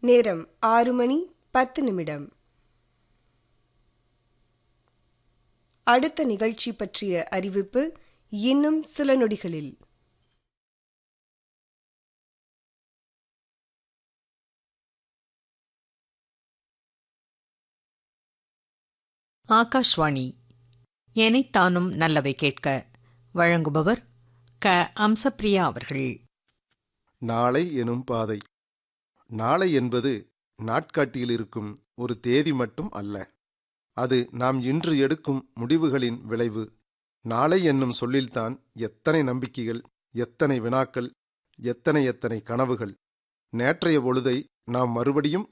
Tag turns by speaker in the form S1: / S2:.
S1: நேரம் ஆறு மணி பத்து நிமிடம் அடுத்த நிகழ்ச்சி பற்றிய அறிவிப்பு இன்னும் சில நொடிகளில்
S2: ஆகாஷ்வாணி எனைத்தானும் நல்லவை கேட்க வழங்குபவர் க அம்சப்பிரியா அவர்கள்
S3: நாளை எனும் பாதை நாளை என்பது நாட்காட்டியில் இருக்கும் ஒரு தேதி மட்டும் அல்ல அது நாம் இன்று எடுக்கும் முடிவுகளின் விளைவு நாளை என்னும் சொல்லில்தான் எத்தனை நம்பிக்கைகள் எத்தனை வினாக்கள் எத்தனை எத்தனை கனவுகள் நேற்றைய பொழுதை நாம் மறுபடியும்